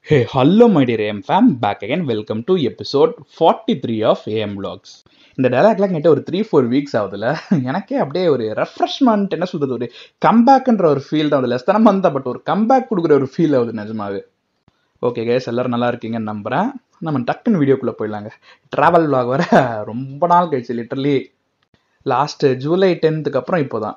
Hey, hello, my dear AM fam. Back again. Welcome to episode 43 of AM Vlogs. இந்த டைலாக்லாம் கேட்ட ஒரு three four weeks ஆகுதுல எனக்கே அப்படியே ஒரு ரெஃப்ரெஷ்மெண்ட் என்ன சொல்றது ஒரு கம்பேக்ன்ற ஒரு ஃபீல் தான் அது லெஸ் தானே வந்தா பட் ஒரு கம்பேக் கொடுக்குற ஒரு ஃபீல் ஆகுது நிஜமாவே ஓகே கேஸ் எல்லாரும் நல்லா இருக்கீங்கன்னு நம்புறேன் நம்ம டக்குன்னு வீடியோக்குள்ளே போயிடலாங்க ட்ராவல் vlog வர ரொம்ப நாள் கழிச்சு லிட்டர்லி லாஸ்ட் ஜூலை டென்த்துக்கு அப்புறம் இப்போதான்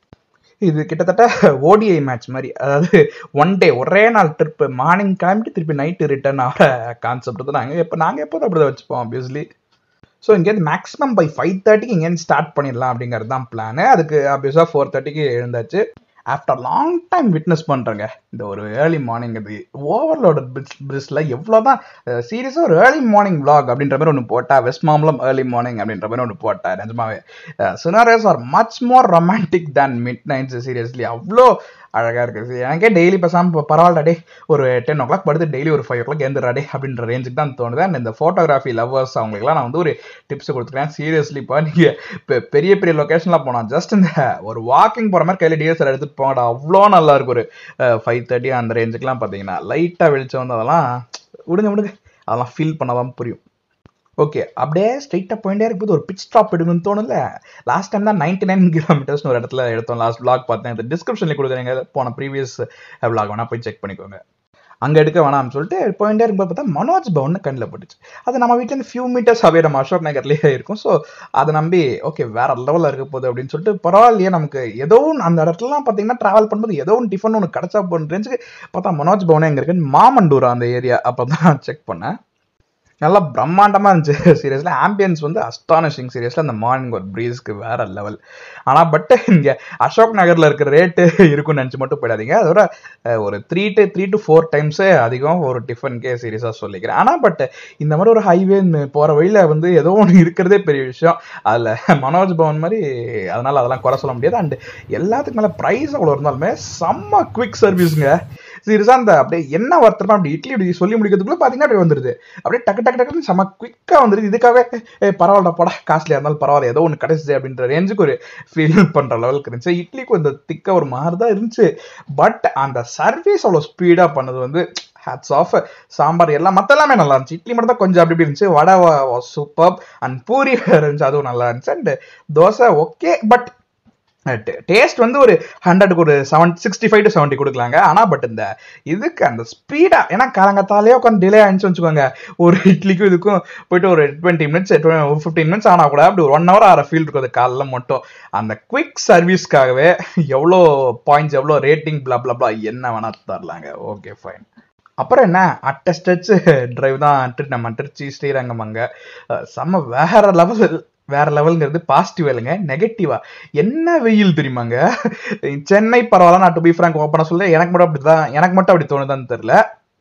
இது கிட்டத்தட்ட ஓடிஐ மேட்ச் மாதிரி அதாவது ஒன் டே ஒரே நாள் ட்ரிப்பு மார்னிங் கிளம்பிட்டு திருப்பி நைட்டு ரிட்டர்ன் ஆகிற கான்செப்ட் தான் நாங்கள் எப்போ நாங்கள் எப்போதும் அப்படி தான் வச்சுப்போம் ஆப்வியஸ்லி ஸோ இங்கேருந்து மேக்ஸிமம் பை ஃபைவ் தேர்ட்டிக்கு இங்கேருந்து ஸ்டார்ட் பண்ணிடலாம் அப்படிங்கிறது தான் பிளான் அதுக்கு ஆப்வியஸாக ஃபோர் தேர்ட்டிக்கு எழுந்தாச்சு ஆஃப்டர் லாங் டைம் விட்னஸ் பண்ணுறேங்க இந்த ஒரு ஏர்லி மார்னிங் இது ஓவர்லோட பிஸ் பிஸ்ல எவ்வளோ தான் சீரியஸாக ஒரு ஏர்லி மார்னிங் vlog அப்படின்ற மாதிரி ஒன்று போட்டா வெஸ்ட் மாம்பலம் ஏர்லி மார்னிங் அப்படின்ற மாதிரி ஒன்று போட்டா நிஜமாவே scenarios are much more romantic than midnights seriously அவ்வளோ அழகாக இருக்குது எனக்கே டெய்லி பேசாமல் இப்போ பரவாயில்ல டே ஒரு டென் ஓ கிளாக் படுத்து டெய்லி ஒரு ஃபைவ் ஓ கிளாக் எழுந்துடா டே அப்படின்ற ரேஞ்சுக்கு தான் தோணுது அண்ட் இந்த ஃபோட்டோகிராஃபி லவ்வர்ஸ் அவங்களுக்குலாம் நான் வந்து ஒரு டிப்ஸ் கொடுத்துருக்கேன் சீரியஸ்லி இப்போ நீங்கள் இப்போ பெரிய பெரிய லொக்கேஷன்லாம் போனோம் ஜஸ்ட் இந்த ஒரு வாக்கிங் போகிற மாதிரி கையில் டிஎஸ்ஆர் எடுத்துகிட்டு போங்கடா அவ்வளோ நல்லா இருக்கும் ஒரு ஃபைவ் தேர்ட்டி அந்த ரேஞ்சுக்குலாம் பார்த்தீங்கன்னா லைட்டாக வெளிச்சம் வந்து அதெல்லாம் விடுங்க விடுங்க அதெல்லாம் ஃபீல் பண்ணாதான் புரியும் ஓகே அப்படியே ஸ்ட்ரைட்டாக போயிட்டே இருக்கும்போது ஒரு பிச் ஸ்டாப் எடுக்கணும்னு தோணுல லாஸ்ட் டைம் தான் நைன்டி நைன் கிலோமீட்டர்ஸ்னு ஒரு இடத்துல எடுத்தோம் லாஸ்ட் vlog பார்த்தேன் இந்த டிஸ்கிரிப்ஷனில் கொடுக்குறீங்க போன ப்ரீவியஸ் vlog வேணா போய் செக் பண்ணிக்கோங்க அங்கே எடுக்க வேணாம்னு சொல்லிட்டு போயிட்டே இருக்கும்போது பார்த்தா மனோஜ் பவன் கண்ணில் பட்டுச்சு அது நம்ம வீட்டிலேருந்து ஃபியூ மீட்டர்ஸ் அவே நம்ம அசோக் நகர்லேயே இருக்கும் ஸோ அதை நம்பி ஓகே வேற லெவலில் இருக்க போகுது அப்படின்னு சொல்லிட்டு பரவாயில்லையே நமக்கு ஏதோ ஒன்று அந்த இடத்துலலாம் பார்த்தீங்கன்னா ட்ராவல் பண்ணும்போது ஏதோ ஒன்று டிஃபன் ஒன்று கிடச்சா போன ரேஞ்சுக்கு பார்த்தா மனோஜ் பவனே எங்கே இருக்குன்னு மாமண்டூரா அந்த ஏரியா அப்போ தான் செக் பண்ணேன் நல்லா பிரம்மாண்டமாக இருந்துச்சு சீரியஸில் ஆம்பியன்ஸ் வந்து அஸ்டானிஷிங் சீரியஸில் அந்த மார்னிங் ஒரு ப்ரீஸ்க்கு வேற லெவல் ஆனால் பட் இங்கே அசோக் நகரில் இருக்கிற ரேட்டு இருக்குன்னு நினச்சி மட்டும் போயிடாதீங்க அதோட அஹ், ஒரு three to three to four டைம்ஸே அதிகம் ஒரு டிஃபனுக்கே சீரியஸாக சொல்லிக்கிறேன் ஆனால் பட் இந்த மாதிரி ஒரு ஹைவே போகிற வழியில் வந்து ஏதோ ஒன்று இருக்கிறதே பெரிய விஷயம் அதில் மனோஜ் பவன் மாதிரி அதனால் அதெல்லாம் குறை சொல்ல முடியாது அண்ட் எல்லாத்துக்கு மேலே ப்ரைஸ் அவ்வளோ இருந்தாலுமே செம்ம குவிக் சர்வீஸுங்க சீரியஸாக அந்த அப்படியே என்ன ஒருத்தர் அப்படி இட்லி இப்படி சொல்லி முடிக்கிறதுக்குள்ள பார்த்தீங்கன்னா அப்படி வந்துடுது அப்படியே டக்கு டக்கு டக்குன்னு செம்ம குவிக்காக வந்துடுது இதுக்காகவே ஏ பரவாயில்ல போடா காஸ்ட்லியாக இருந்தாலும் பரவாயில்ல ஏதோ ஒன்று கிடைச்சிது அப்படின்ற ரேஞ்சுக்கு ஒரு ஃபீல் பண்ணுற லெவலுக்கு இருந்துச்சு இட்லிக்கு இந்த திக்க ஒரு மாதிரி தான் இருந்துச்சு பட் அந்த சர்வீஸ் அவ்வளோ ஸ்பீடாக பண்ணது வந்து ஹேட்ஸ் ஆஃப் சாம்பார் எல்லாம் மற்ற எல்லாமே நல்லா இருந்துச்சு இட்லி மட்டும் தான் கொஞ்சம் அப்படி இப்படி இருந்துச்சு வடை சூப்பர் அண்ட் பூரி இருந்துச்சு அதுவும் நல்லா இருந்துச்சு and dosa okay but taste வந்து ஒரு ஹண்ட்ரடுக்கு ஒரு seven sixty five to seventy கொடுக்கலாங்க ஆனால் பட் இந்த இதுக்கு அந்த ஸ்பீடாக ஏன்னா காலங்கத்தாலே உட்காந்து டிலே ஆயிடுச்சு வச்சுக்கோங்க ஒரு இட்லிக்கும் இதுக்கும் போயிட்டு ஒரு டுவெண்ட்டி மினிட்ஸ் ஃபிஃப்டீன் மினிட்ஸ் ஆனால் கூட அப்படி ஒரு ஒன் ஹவர் ஆகிற ஃபீல் இருக்கும் அது காலைல மட்டும் அந்த குவிக் சர்வீஸ்க்காகவே எவ்வளோ பாயிண்ட்ஸ் எவ்வளோ ரேட்டிங் blah blah blah என்ன வேணா தரலாங்க ஓகே ஃபைன் அப்புறம் என்ன அட்ட ஸ்டெச் டிரைவ் தான் திரு- நம்ம திருச்சி ஸ்ரீரங்கம் அங்கே அஹ் செம்ம வேற லெவல் வேற லெவலுங்கிறது பாசிட்டிவ் இல்லைங்க நெகட்டிவா என்ன வெயில் தெரியுமாங்க சென்னை பரவாயில்ல நான் டு பி ஃப்ராங்க் ஓப்பனாக சொல்ல எனக்கு மட்டும் அப்படி தான் எனக்கு மட்டும் அப்படி தோணுதான்னு தெரியல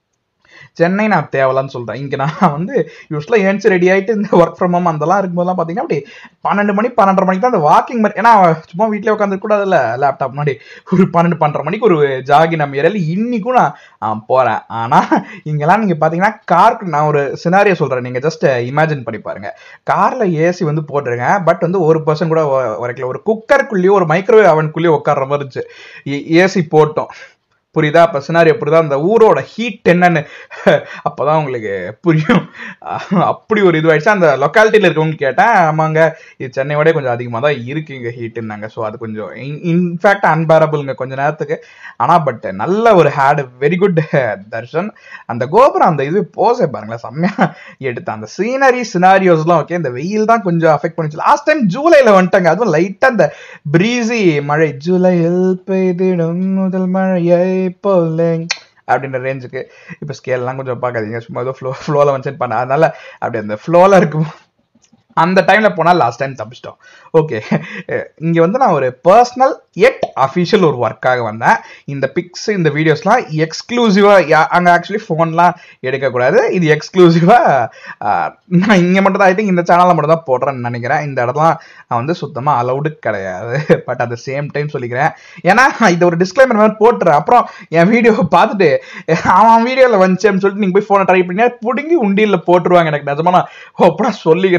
சென்னை நான் தேவலான்னு சொல்கிறேன் இங்கே நான் வந்து யூஸ்வலாக ஏன்ச்சு ரெடி ஆகிட்டு இந்த ஒர்க் ஃப்ரம் ஹோம் அதெல்லாம் இருக்கும்போதெல்லாம் பார்த்தீங்கன்னா அப்படி பன்னெண்டு மணி பன்னெண்டரை மணிக்கு தான் அந்த வாக்கிங் மாதிரி ஏன்னா சும்மா வீட்டிலே உட்காந்துருக்கூடாதுல்ல லேப்டாப் முன்னாடி ஒரு பன்னெண்டு பன்னெண்டரை மணிக்கு ஒரு ஜாகி நம்ம ஏரியால இன்னிக்கும் நான் போகிறேன் ஆனால் இங்கெல்லாம் நீங்கள் பார்த்தீங்கன்னா காருக்கு நான் ஒரு சினாரியோ சொல்கிறேன் நீங்கள் ஜஸ்ட் இமேஜின் பண்ணி பாருங்க காரில் ஏசி வந்து போட்டுருங்க பட் வந்து ஒரு பர்சன் கூட வ- வரைக்கல ஒரு குக்கருக்குள்ளேயோ ஒரு மைக்ரோவேவ் அவனுக்குள்ளேயோ உட்கார்ற மாதிரி இருந்துச்சு ஏசி போட்டோம் புரியுதா அப்போ சினாரியோ புரியுதா அந்த ஊரோட ஹீட் என்னன்னு அப்பதான் உங்களுக்கு புரியும் அப்படி ஒரு இதுவாயிடுச்சு அந்த லொக்காலிட்டியில் இருக்கவங்க கேட்டேன் ஆமாங்க இது சென்னையோட கொஞ்சம் அதிகமாக தான் இருக்கு இங்கே ஹீட்டுன்னாங்க ஸோ அது கொஞ்சம் இன்ஃபேக்ட் அன்பேரபிள்ங்க கொஞ்ச நேரத்துக்கு ஆனால் பட் நல்ல ஒரு ஹேட் வெரி குட் தர்ஷன் அந்த கோபுரம் அந்த இது போசே பாருங்களேன் செம்மையா எடுத்த அந்த சீனரி சினாரியோஸ்லாம் ஓகே இந்த வெயில் தான் கொஞ்சம் அஃபெக்ட் பண்ணிச்சு லாஸ்ட் டைம் ஜூலைல வந்துட்டாங்க அதுவும் லைட்டாக அந்த பிரீசி மழை ஜூலையில் பெய்திடும் முதல் மழையை போல அப்படின்ற ரேஞ்சுக்கு இப்போ ஸ்கேல்லாம் கொஞ்சம் பார்க்காதீங்க சும்மா ஏதோ ஃப்ளோ ஃப்ளோவில் வந்து பண்ண அதனால அப்படி அந்த ஃப்ளோவில் இருக்கும் அந்த டைமில் போனால் லாஸ்ட் டைம் தப்பிச்சிட்டோம் ஓகே இங்கே வந்து நான் ஒரு பர்சனல் எட் அஃபிஷியல் ஒரு ஒர்க்காக வந்தேன் இந்த பிக்ஸ் இந்த வீடியோஸ்லாம் எக்ஸ்க்ளூசிவாக அங்கே ஆக்சுவலி ஃபோன்லாம் எடுக்கக்கூடாது இது எக்ஸ்க்ளூசிவாக நான் இங்கே மட்டும் தான் ஐ திங்க் இந்த சேனலில் மட்டும் தான் போடுறேன்னு நினைக்கிறேன் இந்த இடத்துலாம் நான் வந்து சுத்தமாக அலௌடு கிடையாது but at the same time சொல்லிக்கிறேன் ஏன்னா இது ஒரு டிஸ்க்ளைமர் மாதிரி போட்டுறேன் அப்புறம் என் வீடியோ பார்த்துட்டு அவன் வீடியோவில் வந்துச்சு அப்படின்னு சொல்லிட்டு நீங்கள் போய் ஃபோனை ட்ரை பண்ணி பிடுங்கி உண்டியில் போட்டுருவாங்க எனக்கு நிஜமா நான் அப்புறம் சொல்லிக்கிறேன் அவ்வளோ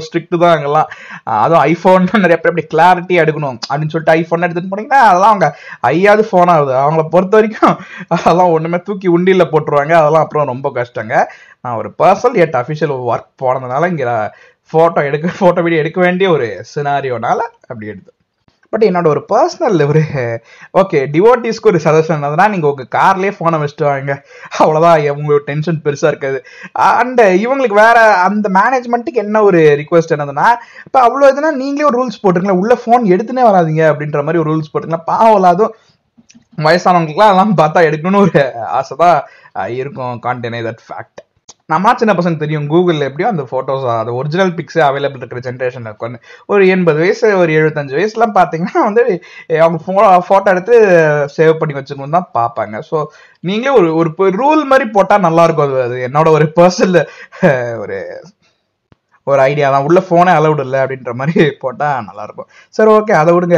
ஸ்ட்ரிக்ட் தான் அங்கெல்லாம் அஹ் அதுவும் ஐஃபோன் நிறைய பேர் அப்படி கிளாரிட்டி எடுக்கணும் அப்படின்னு சொல்லிட்டு ஐஃபோன் எடுத்துட்டு போனீங்கன்னா அதெல்லாம் அவங்க ஐயாவது ஃபோன் ஆகுது அவங்கள பொறுத்த வரைக்கும் அதெல்லாம் ஒண்ணுமே தூக்கி உண்டியில போட்டுருவாங்க அதெல்லாம் அப்புறம் ரொம்ப கஷ்டங்க நான் ஒரு பர்சனல் எட் அஃபிஷியல் ஒர்க் போனதுனால இங்க ஃபோட்டோ எடுக்க ஃபோட்டோ வீடியோ எடுக்க வேண்டிய ஒரு சினாரியோனால அப்படி எடுத்து பட் என்னோட ஒரு பர்சனல் ஒரு ஓகே டிவோட்டிஸ்க்கு ஒரு சஜஷன் என்னதுன்னா நீங்கள் உங்கள் கார்லேயே ஃபோனை வச்சுட்டு வாங்க அவ்வளோதான் உங்களுக்கு டென்ஷன் பெருசாக இருக்காது அண்ட் இவங்களுக்கு வேற அந்த மேனேஜ்மெண்ட்டுக்கு என்ன ஒரு ரிக்வஸ்ட் என்னதுன்னா இப்போ அவ்வளோ இதுனா நீங்களே ஒரு ரூல்ஸ் போட்டுருங்களா உள்ள ஃபோன் எடுத்துனே வராதீங்க அப்படின்ற மாதிரி ஒரு ரூல்ஸ் போட்டுருங்களா பாவம் இல்லாதும் வயசானவங்களுக்குலாம் அதெல்லாம் பார்த்தா எடுக்கணும்னு ஒரு ஆசை தான் இருக்கும் கான்டெனே தட் ஃபேக்ட் நம்ம சின்ன பசங்க தெரியும் கூகுளில் எப்படியோ அந்த ஃபோட்டோஸ் அது ஒரிஜினல் பிக்ஸே அவைலபிள் இருக்கிற ஜென்ரேஷன் இருக்கும் ஒரு எண்பது வயசு ஒரு எழுபத்தஞ்சு வயசுலாம் பார்த்தீங்கன்னா வந்து அவங்க ஃபோ ஃபோட்டோ எடுத்து சேவ் பண்ணி வச்சுக்கணும் தான் பார்ப்பாங்க ஸோ நீங்களே ஒரு ஒரு ரூல் மாதிரி போட்டால் நல்லா இருக்கும் அது அது என்னோட ஒரு பர்சனல் ஒரு ஒரு ஐடியா தான் உள்ள ஃபோனே அலவுட் இல்லை அப்படின்ற மாதிரி போட்டால் நல்லாயிருக்கும் சரி ஓகே அதை விடுங்க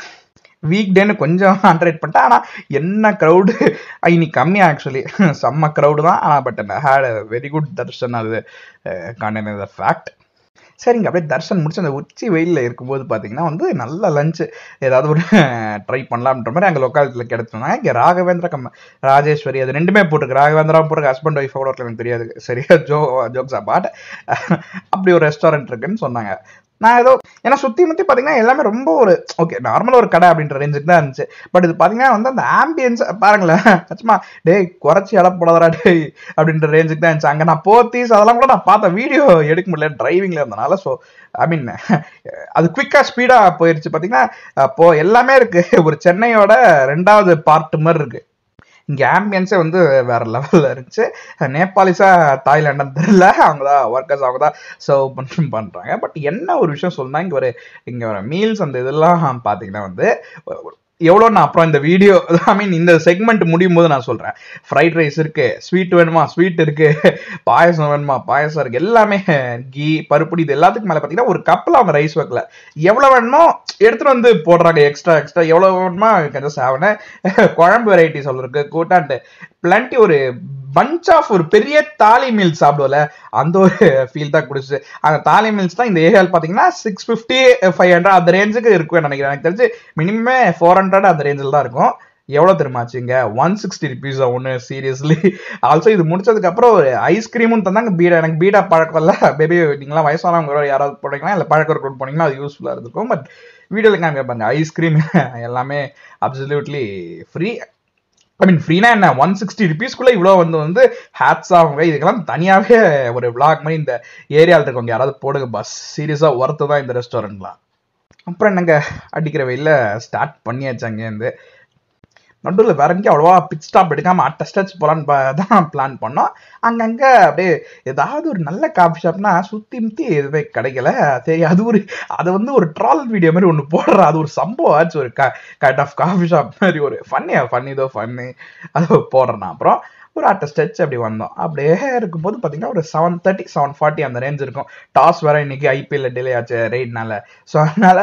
வீக் டேன்னு கொஞ்சம் அண்டர்ரேட் பண்ணிட்டேன் ஆனால் என்ன க்ரௌடு இன்னைக்கு கம்மி ஆக்சுவலி செம்ம க்ரௌடு தான் ஆனால் but had very good darshan அது கான்டென்ட் ஃபேக்ட் சரிங்க அப்படியே தர்ஷன் முடிச்சு அந்த உச்சி வெயிலில் இருக்கும்போது பார்த்தீங்கன்னா வந்து நல்ல லஞ்சு ஏதாவது ஒரு ட்ரை பண்ணலாம்ன்ற மாதிரி அங்கே லொக்காலிட்டியில் கிடைச்சோம்னா இங்கே ராகவேந்திர கம் ராஜேஸ்வரி அது ரெண்டுமே போட்டிருக்கு ராகவேந்திரா போட்டிருக்கு ஹஸ்பண்ட் ஒய்ஃப் கூட எனக்கு தெரியாது சரியா ஜோ ஜோக்ஸா பாட் அப்படி ஒரு ரெஸ்டாரண்ட் இருக்குன்னு சொன்னாங்க நான் ஏதோ ஏன்னா சுற்றி முற்றி பார்த்தீங்கன்னா எல்லாமே ரொம்ப ஒரு ஓகே நார்மலாக ஒரு கடை அப்படின்ற ரேஞ்சுக்கு தான் இருந்துச்சு பட் இது பார்த்தீங்கன்னா வந்து அந்த ஆம்பியன்ஸ் பாருங்களேன் சும்மா டேய் குறைச்சி இடம் போடாதடா டேய் அப்படின்ற ரேஞ்சுக்கு தான் இருந்துச்சு அங்கே நான் போத்தீஸ் அதெல்லாம் கூட நான் பார்த்த வீடியோ எடுக்க முடியல டிரைவிங்கில் இருந்தனால ஸோ ஐ மீன் அது குவிக்காக ஸ்பீடாக போயிடுச்சு பார்த்தீங்கன்னா அப்போ எல்லாமே இருக்கு ஒரு சென்னையோட ரெண்டாவது பார்ட் மாதிரி இருக்கு இங்கே ஆம்பியன்ஸே வந்து வேற லெவலில் இருந்துச்சு நேபாளிஸா தாய்லாண்டான்னு தெரியல அவங்க தான் ஒர்க்கர்ஸ் அவங்க தான் சர்வ் பண்ணி பண்ணுறாங்க பட் என்ன ஒரு விஷயம் சொல்லணும் இங்கே ஒரு இங்கே ஒரு மீல்ஸ் அந்த இதெல்லாம் பார்த்தீங்கன்னா வந்து எவ்வளோ நான் அப்புறம் இந்த வீடியோ ஐ மீன் இந்த செக்மெண்ட் முடியும் போது நான் சொல்கிறேன் ஃப்ரைட் ரைஸ் இருக்கு ஸ்வீட் வேணுமா ஸ்வீட் இருக்கு பாயசம் வேணுமா பாயசம் இருக்கு எல்லாமே கீ பருப்புடி இது எல்லாத்துக்கும் மேலே பார்த்தீங்கன்னா ஒரு கப்பில் அவங்க ரைஸ் வைக்கல எவ்வளோ வேணுமோ எடுத்துகிட்டு வந்து போடுறாங்க எக்ஸ்ட்ரா எக்ஸ்ட்ரா எவ்வளோ வேணுமா கொஞ்சம் சாவன குழம்பு வெரைட்டி சொல்லிருக்கு கூட்டாண்டு பிளண்டி ஒரு பஞ்ச் ஆஃப் ஒரு பெரிய தாலி மீல்ஸ் சாப்பிடுவல அந்த ஒரு ஃபீல் தான் குடிச்சு அந்த தாலி மீல்ஸ் தான் இந்த ஏரியாவில் பார்த்தீங்கன்னா சிக்ஸ் ஃபிஃப்டி ஃபைவ் ஹண்ட்ரட் அந்த ரேஞ்சுக்கு இருக்கும் நினைக்கிறேன் எனக்கு தெரிஞ்சு மினிமமே ஃபோர் ஹண்ட்ரட் அந்த ரேஞ்சில் தான் இருக்கும் எவ்வளோ தெரியுமாச்சுங்க ஒன் சிக்ஸ்டி ருபீஸ் ஒன்று சீரியஸ்லி ஆல்சோ இது முடிச்சதுக்கப்புறம் ஒரு ஐஸ்கிரீமும் தந்தாங்க பீடா எனக்கு பீடா பழக்கம் இல்லை பேபி நீங்களாம் வயசானவங்க யாராவது போனீங்கன்னா இல்லை பழக்கம் இருக்கிற போனீங்கன்னா அது யூஸ்ஃபுல்லாக இருந்திருக்கும் பட் வீடியோவில் காமிக்க பாருங்க ஐஸ்கிரீம் எல்லாமே அப்சல்யூட்லி ஃப்ரீ ஐ மீன் ஃப்ரீனா என்ன ஒன் சிக்ஸ்டி ருபீஸ்க்குள்ளே இவ்வளோ வந்து வந்து ஹேட்ஸ் ஆகுங்க இதுக்கெல்லாம் தனியாகவே ஒரு விளாக் மாதிரி இந்த ஏரியாவில் இருக்கவங்க யாராவது போடுங்க பஸ் சீரியஸாக ஒர்த்து தான் இந்த ரெஸ்டாரண்ட்லாம் அப்புறம் என்னங்க அடிக்கிற வெயில ஸ்டார்ட் பண்ணியாச்சு அங்கேருந்து நடுவில் வேற எங்கேயும் அவ்வளோவா பிட் ஸ்டாப் எடுக்காமல் அட்ட ஸ்டச் போகலான்னு தான் பிளான் பண்ணோம் அங்கங்கே அப்படியே ஏதாவது ஒரு நல்ல காஃபி ஷாப்னா சுற்றி முற்றி எதுவுமே கிடைக்கல சரி அது ஒரு அதை வந்து ஒரு ட்ரால் வீடியோ மாதிரி ஒன்று போடுற அது ஒரு சம்பவம் ஆச்சு ஒரு க கைண்ட் ஆஃப் காஃபி ஷாப் மாதிரி ஒரு ஃபன்னியா ஃபன்னி தோ ஃபன்னு அதை போடுறேன் அப்புறம் ஒரு அட்ட ஸ்டெச் அப்படி வந்தோம் அப்படியே இருக்கும்போது பார்த்தீங்கன்னா ஒரு செவன் தேர்ட்டி செவன் ஃபார்ட்டி அந்த ரேஞ்ச் இருக்கும் டாஸ் வேற இன்னைக்கு ஐபிஎல்ல டிலே ஆச்சு ரெய்ட்னால ஸோ அதனால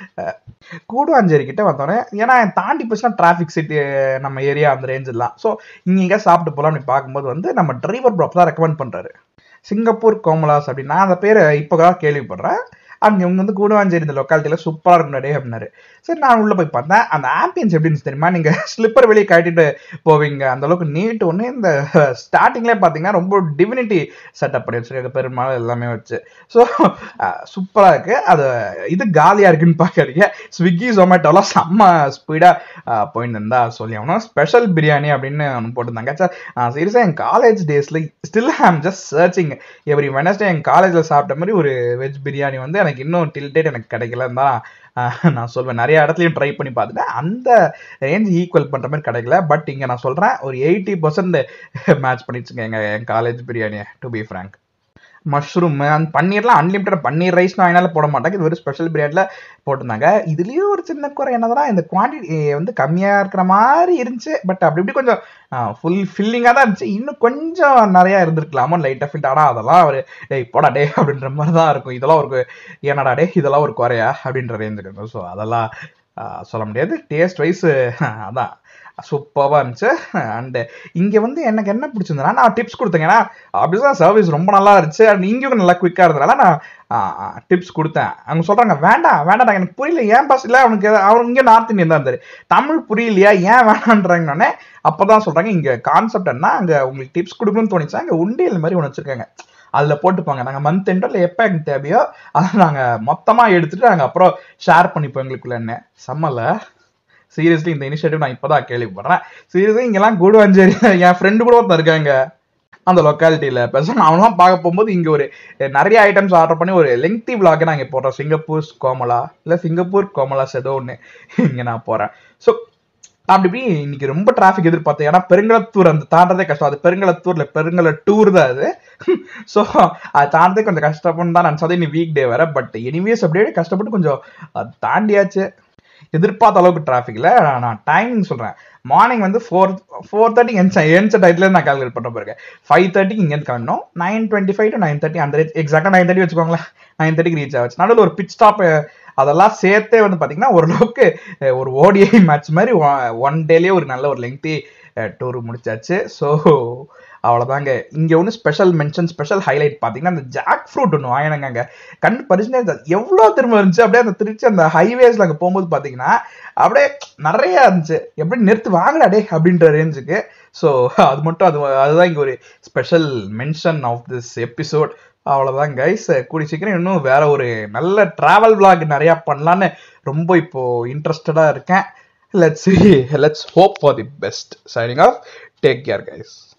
கூடுவாஞ்சேரி கிட்ட வந்தோடனே ஏன்னா தாண்டி போச்சுன்னா டிராஃபிக் சிட்டி நம்ம ஏரியா அந்த ரேஞ்செல்லாம் ஸோ இங்கே எங்கே சாப்பிட்டு போகலாம் அப்படி பார்க்கும்போது வந்து நம்ம டிரைவர் ப்ராப் தான் ரெக்கமெண்ட் பண்ணுறாரு சிங்கப்பூர் கோமலாஸ் அப்படின்னு நான் அந்த பேரை இப்போ தான் கேள்விப்படுறேன் அங்கே இவங்க வந்து கூடுவாஞ்சேரி இந்த லொக்காலிட்டியில் சூப்பராக இருக்கும் டே அப்படின்னாரு சரி நான் உள்ளே போய் பார்த்தேன் அந்த ஆம்பியன்ஸ் எப்படின்னு தெரியுமா நீங்கள் ஸ்லிப்பர் வெளியே கட்டிட்டு போவீங்க அந்த அளவுக்கு நீட் ஒன்று இந்த ஸ்டார்டிங்லேயே பார்த்தீங்கன்னா ரொம்ப டிவினிட்டி செட்டப் பண்ணி வச்சிருக்காங்க பெருமாள் எல்லாமே வச்சு ஸோ சூப்பராக இருக்குது அது இது காலியாக இருக்குன்னு பார்க்காதீங்க ஸ்விக்கி ஜொமேட்டோலாம் செம்ம ஸ்பீடாக போயிட்டு இருந்தா சொல்லி ஆகணும் ஸ்பெஷல் பிரியாணி அப்படின்னு ஒன்று போட்டிருந்தாங்க சார் நான் சீரியஸாக என் காலேஜ் டேஸில் still I'm just searching every Wednesday என் காலேஜில் சாப்பிட்ட மாதிரி ஒரு வெஜ் பிரியாணி வந்து எனக்கு இன்னும் டில் டேட் எனக்கு கிடைக்கலன்னு தான் நான் சொல்வேன் நிறைய இடத்துலையும் ட்ரை பண்ணி பார்த்துட்டேன் அந்த ரேஞ்ச் ஈக்குவல் பண்ணுற மாதிரி கிடைக்கல பட் இங்கே நான் சொல்கிறேன் ஒரு எயிட்டி பர்சன்ட் மேட்ச் பண்ணிச்சுங்க எங்கள் என் காலேஜ் பிரியாணியை டு பி ஃப்ரேங்க் மஷ்ரூம் அந்த பன்னீர்லாம் அன்லிமிட்டட் பன்னீர் ரைஸ் நான் என்னால் போட மாட்டாங்க இது ஒரு ஸ்பெஷல் பிரியாணியில் போட்டிருந்தாங்க இதுலேயும் ஒரு சின்ன குறை என்னதுன்னா இந்த குவான்டிட்டி வந்து கம்மியாக இருக்கிற மாதிரி இருந்துச்சு பட் அப்படி இப்படி கொஞ்சம் ஃபுல் ஃபில்லிங்காக தான் இருந்துச்சு இன்னும் கொஞ்சம் நிறையா இருந்திருக்கலாமோ லைட்டாக ஃபில்ட் ஆனால் அதெல்லாம் ஒரு டேய் போடா டே அப்படின்ற மாதிரி தான் இருக்கும் இதெல்லாம் ஒரு ஏன்னாடா டே இதெல்லாம் ஒரு குறையா அப்படின்ற ரேஞ்சுக்கு இருக்கும் ஸோ அதெல்லாம் சொல்ல முடியாது டேஸ்ட் வைஸ் அதான் சூப்பராக இருந்துச்சு அண்டு இங்கே வந்து எனக்கு என்ன பிடிச்சிருந்ததுன்னா நான் டிப்ஸ் கொடுத்தேங்க ஏன்னா அப்படிதான் சர்வீஸ் ரொம்ப நல்லா இருந்துச்சு அண்ட் இங்கேயும் நல்லா குயிக்காக இருந்ததுனால நான் டிப்ஸ் கொடுத்தேன் அவங்க சொல்கிறாங்க வேண்டாம் வேண்டாம் எனக்கு புரியல ஏன் பஸ் இல்லை அவனுக்கு அவன் இங்கே நார்த் இந்தியன் தான் இருந்தார் தமிழ் புரியலையா ஏன் வேணான்றாங்கன்னே அப்போ தான் சொல்கிறாங்க இங்கே கான்செப்ட் என்ன அங்கே உங்களுக்கு டிப்ஸ் கொடுக்கணும்னு தோணுச்சா அங்கே உண்டியல் மாதிரி ஒன்று வச்சுருக்காங்க அதில் போட்டுப்பாங்க நாங்கள் மந்த் எண்டோ இல்லை எப்போ எனக்கு தேவையோ அதை நாங்கள் மொத்தமாக எடுத்துகிட்டு நாங்கள் அப்புறம் ஷேர் பண்ணிப்போம் எங்களுக்குள்ளன்னு செம்மல சீரியஸ்லி இந்த இனிஷியேட்டிவ் நான் இப்போ தான் கேள்விப்படுறேன் சீரியஸ்லி இங்கெல்லாம் கூடுவாஞ்சேரி என் ஃப்ரெண்டு கூட ஒருத்தன் இருக்காங்க அந்த லொக்காலிட்டியில் பேசாம அவன்லாம் பார்க்க போகும்போது இங்கே ஒரு நிறைய ஐட்டம்ஸ் ஆர்டர் பண்ணி ஒரு லெங்க்தி விளாக நான் இங்கே போடுறேன் சிங்கப்பூர் கோமலா இல்லை சிங்கப்பூர் கோமலாஸ் ஏதோ ஒன்று இங்கே நான் போகிறேன் ஸோ அப்படி இப்படி இன்னைக்கு ரொம்ப டிராஃபிக் எதிர்பார்த்தேன் ஏன்னா பெருங்கலத்தூர் அந்த தாண்டதே கஷ்டம் அது பெருங்கலத்தூர்ல பெருங்கல டூர் தான் அது ஸோ அது தாண்டதே கொஞ்சம் கஷ்டப்படும் தான் நினச்சது இன்னைக்கு வீக் டே வேற பட் எனிவேஸ் அப்படியே கஷ்டப்பட்டு கொஞ்சம் அது தாண்டியாச்சு எதிர்பார்த்த அளவுக்கு டிராஃபிக்ல நான் டைமிங் சொல்றேன் மார்னிங் வந்து ஃபோர் ஃபோர் தேர்ட்டி எந்த எந்த டயத்துல நான் கால்குலேட் பண்ண போயிருக்கேன் ஃபைவ் தேர்ட்டிக்கு இங்கேருந்து கிளம்பணும் nine twenty five to nine thirty அந்த எக்ஸாக்டாக நைன் தேர்ட்டி வச்சுக்கோங்களேன் நைன் தேர்ட்டிக்கு ரீச் ஆச்சு நடுவில் ஒரு பிச் ஸ்டாப் அதெல்லாம் சேர்த்தே வந்து பார்த்தீங்கன்னா ஓரளவுக்கு ஒரு ஓடிஐ மேட்ச் மாதிரி ஒன் டேலேயே ஒரு நல்ல ஒரு லெங்க்தி டூர் முடிச்சாச்சு ஸோ அவ்வளோதாங்க இங்கே ஒன்று ஸ்பெஷல் மென்ஷன் ஸ்பெஷல் ஹைலைட் பார்த்தீங்கன்னா அந்த ஜாக் ஃப்ரூட் ஒன்று வாங்கினாங்க அங்கே கண் பரிசுனே எவ்வளோ திரும்ப இருந்துச்சு அப்படியே அந்த திருச்சி அந்த ஹைவேஸில் அங்கே போகும்போது பார்த்தீங்கன்னா அப்படியே நிறையா இருந்துச்சு எப்படி நிறுத்து வாங்கடா டே அப்படின்ற ரேஞ்சுக்கு ஸோ அது மட்டும் அது அதுதான் இங்கே ஒரு special mention of this episode அவ்வளோதான் கைஸ் கூடி சீக்கிரம் இன்னும் வேற ஒரு நல்ல ட்ராவல் விளாக் நிறையா பண்ணலான்னு ரொம்ப இப்போ இன்ட்ரெஸ்டடாக இருக்கேன் let's let's hope for the best signing off take care guys